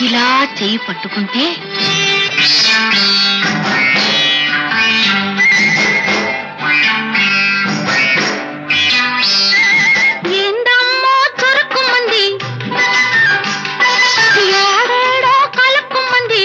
ఇలా చెయ్యి పట్టుకుంటే ఏందమ్మో చురుక్కుమంది ఏడేడో కలుక్కుమంది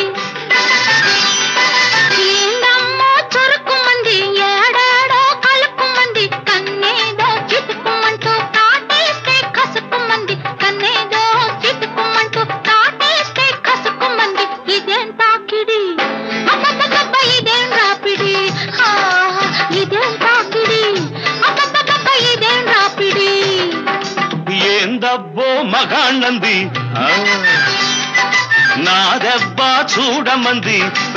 ఏందమ్మో చురుక్కుమంది ఏడేడో కలుక్కుమంది కన్నేదో చితుకుమంటూ కాటేస్తే కసుకుమంది కన్నేదో చితుకుమంటూ కాటేస్తే కసుకుమంది ఇదేం తాకిడి అబ్బబ్బబ్బ ఇదేం రాపిడి ఆ, ఇదేం తాకిడి అబ్బబ్బబ్బ ఇదేం రాపిడి ఏందబ్బో మగాణ్ణంది ఆ, నా దెబ్బ చూడమంది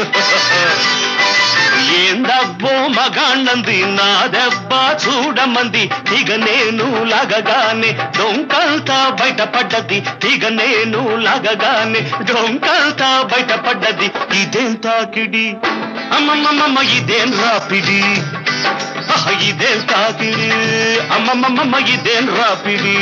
ఏందబ్బో మగాణ్ణంది నా దెబ్బ చూడమంది ఇక నేను లాగగానే డొంకంతా బయటపడ్డది ఇక నేను లాగగానే డొంకంతా బయటపడ్డది ఇదేం తాకిడి అమ్మమ్మమ్మ ఇదేం రాపిడి ఆహ్, ఇదేం తాకిడి అమ్మమ్మమ్మ ఇదేం రాపిడి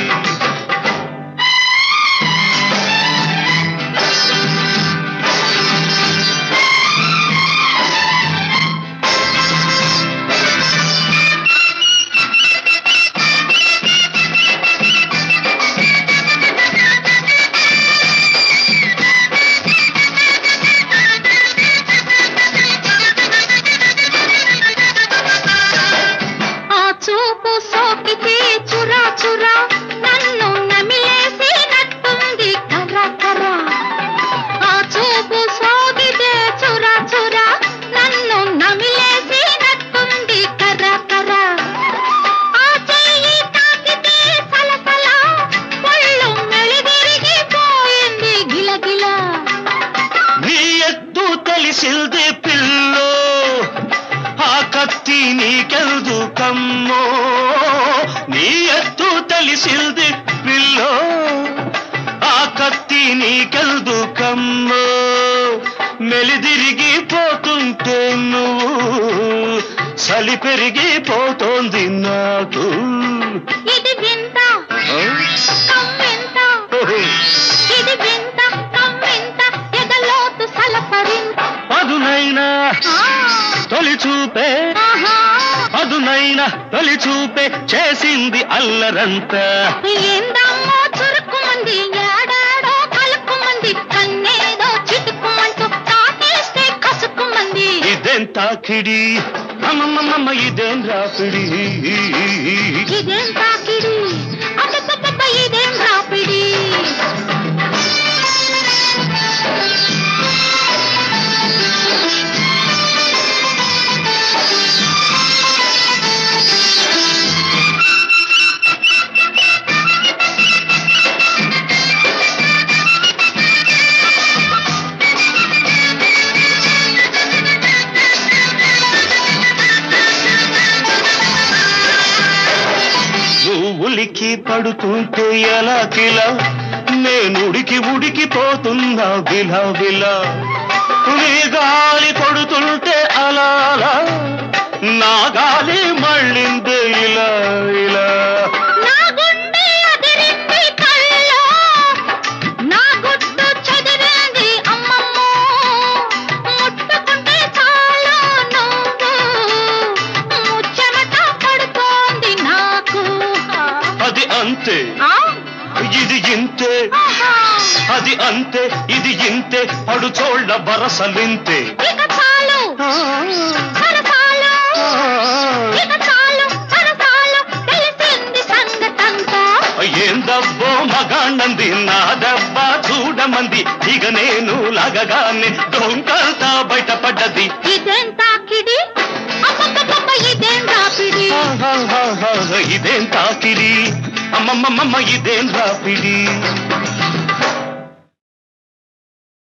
ఆ చూపు సోకితే చురా చురా నన్ను నమిలేసినట్టుంది కర్ర కర్ర ఆ చూపు సోకితే చురా చురా నన్ను నమిలేసినట్టుంది కర్ర కర్ర ఆ చెయ్యి తాకితే సలసల ఒళ్ళు మెలిదిరిగిపోయింది గిలగిల నీ ఎత్తు తెలిసింది పిల్లో ఆ కత్తి నీకెల్దు కమ్మో నీ ఎత్తు తెలిసింది పిల్లో ఆ కత్తి నీకెల్దు కమ్మో మెలిదిరిగిపోతుంటే నువ్వు చలి పెరిగిపోతోంది నాకు ఇది వింత ఆ? కమ్మింత ఓహో. ఇది వింత కమ్మింత ఎదలోతు సలపరింత అదునైనా ఆ, తొలి చూపే ఆహా. అదునైనా తొలి చూపే చేసింది అల్లరంతా ఏందమ్మో చురుక్కుమంది ఏడాడో కలుక్కుమంది కన్నేదో చిటుక్కుమంటూ తాటేస్తే కసుక్కుమంది ఇదేం తాకిడి అమ్మమ్మమ్మ ఇదేం రాపిడి ఇదేం తాకిడి అబ్బబ్బబ్బ ఇదేం రాపిడి నువ్వు ఉలికి పడుతుంటే ఎలా కిలా నేను ఉడికి ఉడికి పోతున్నా విలా విలా నీ గాలి కొడుతుంటే అలా అలా నా గాలి మళ్ళిందే ఇలా ఇలా నా గుండె అదిరింది కల్లో నా గుట్టు చెదిరింది అమ్మమ్మో ముట్టుకుంటే చాలు నువ్వు ముచ్చమట పడుతోంది నాకు అది అంతే ఆ? ఇది ఇంతే ఆహా. అది అంతే ఇది ఇంతే పడుచోళ్ళ బరసలింతే ఇక చాలు సరసాలు ఇక చాలు సరసాలు తెలిసింది సంగతంతా ఏందబ్బో మగాణ్ణంది నా దెబ్బ చూడమంది ఇక నేను లాగగానే డొంకంతా బయటపడ్డది ఇదేం తాకిడి అబ్బబ్బబ్బ ఇదేం రాపిడి ఆహాహాహా, ఇదేం తాకిడి అమ్మమ్మమ్మ ఇదేం రాపిడి